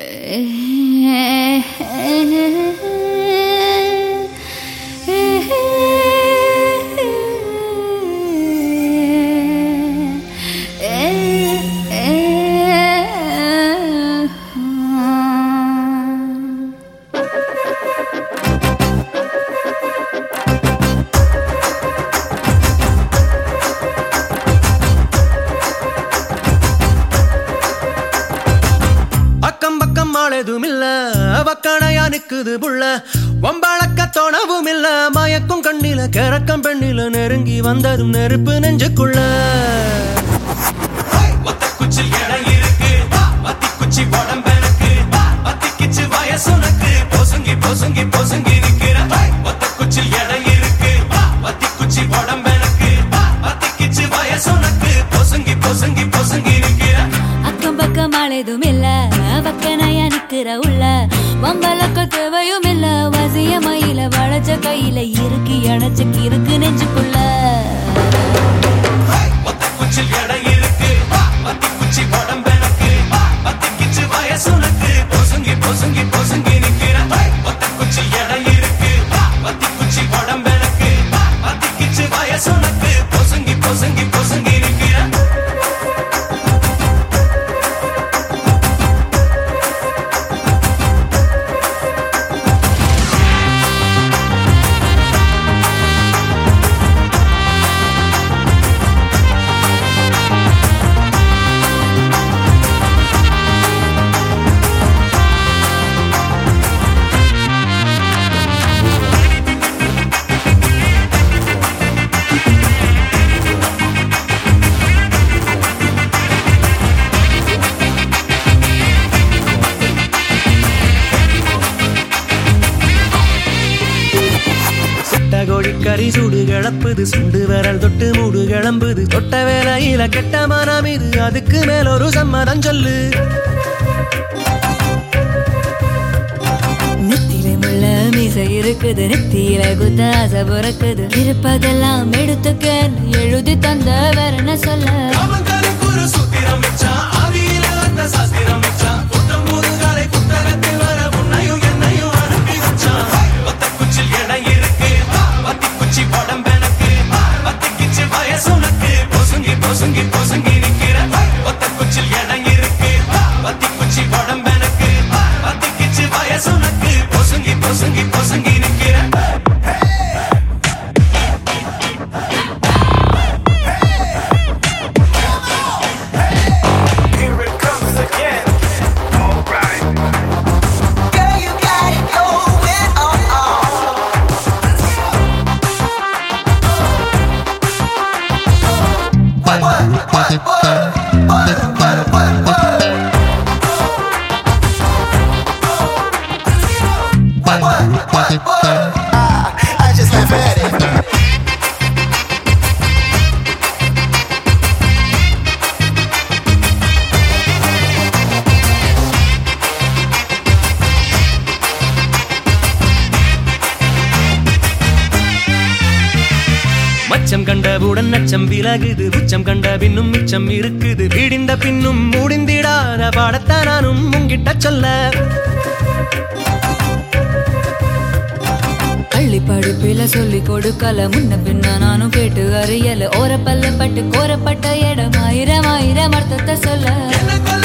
அக்கம் பக்கம் ஆளதும் இல்ல வக்கணையா நிக்குது புள்ள வம்பளக்க தோணவும் இல்ல மயக்கும் கண்ணில கிறக்கம் பெண்ணில நெருங்கி வந்ததும் நெருப்பு நெஞ்சுக்குள்ள ஒத்தக்குச்சில் இடம் இருக்கு வத்திக்குச்சி உடம்பெனக்கு வத்திக்கிச்சு வயசுனக்கு பொசுங்கி பொசுங்கி பொசுங்கி நிக்கிற ஒத்தக்குச்சில் இடம் இருக்கு வத்திக்குச்சி உடம்பெனக்கு வத்திக்கிச்சு வயசுனக்கு பொசுங்கி பொசுங்கி பொசுங்கி நிக்கிற அக்கம் பக்கம் அழைதும் இல்ல வக்கனைய நிக்கிற உள்ள வம்பலக்க தேவையும் இல்ல வசிய மயில வளைச்ச கையில இருக்கு அணைச்ச இருக்கு நெஞ்சுக்குள்ள ஒத்தக்குச்சில் இடம் இருக்கு வத்திக்குச்சி உடம்பெனக்கு வத்திக்கிச்சு வயசுனக்கு பொசுங்கி பொசுங்கி பொசுங்கி நிக்கிற ஒத்தக்குச்சில் இடம் இருக்கு வத்திக்குச்சி உடம்பெனக்கு வத்திக்கிச்சு வயசுனக்கு பொசுங்கி பொசுங்கி பொசுங்கி நிக்கிற சுட்ட கோழிக்கறி சூடு கிளப்புது சுண்டு விரல் தொட்டு மூடு கிளம்புது தொட்ட வேலையில கெட்ட மனம் இது அதுக்கு மேல ஒரு சம்மதம் சொல்லு நெத்தியில முள்ள மீசை இருக்குது நெத்தியில குத்த ஆசை பிறக்குது இருப்பதெல்லாம் எடுத்துக்க எழுதி தந்த வேற என்ன சொல்ல அவன் தனக்கு ஒரு சூத்திரம் வச்சான் ஆதியில வந்த சாஸ்திரம் வச்சான் புத்தம் முதுகாலை புத்தகத்தில் வர உன்னையும் என்னையும் அனுப்பி வச்சான் ஒத்த குச்சில் இடம் இருக்கு வத்தி குச்சி உடம்பெனக்கு வத்திக்கிச்சு வயசுனக்கு பொசுங்கி பொசுங்கி பொசுங்கி நிக்கிற ஒத்த குச்சில் இடம் இருக்கு வத்தி குச்சி உடம்பெனக்கு வத்திக்கிச்சு வயசுனக்கு பொசுங்கி பொசுங்கி பொசுங்கி நிக்கிற Here it comes again. All right. Girl, you got it going on. I just laugh at it. மச்சம் கண்டவுடன் நச்சம் விலகுது உச்சம் கண்ட பின்னும் மிச்சம் இருக்குது விடிந்த பின்னும் முடிந்திடாத பாடத்தான் நானும் உங்கிட்ட சொல்ல பள்ளி படிப்பில சொல்லி கொடுக்கல முன்ன பின்ன நானும் கேட்டு அறியல ஓரப்பல்ல பட்டு கோரப்பட்ட இடம் ஆயிரம் ஆயிரம் அர்த்தத்தை சொல்ல என்ன கொல்ல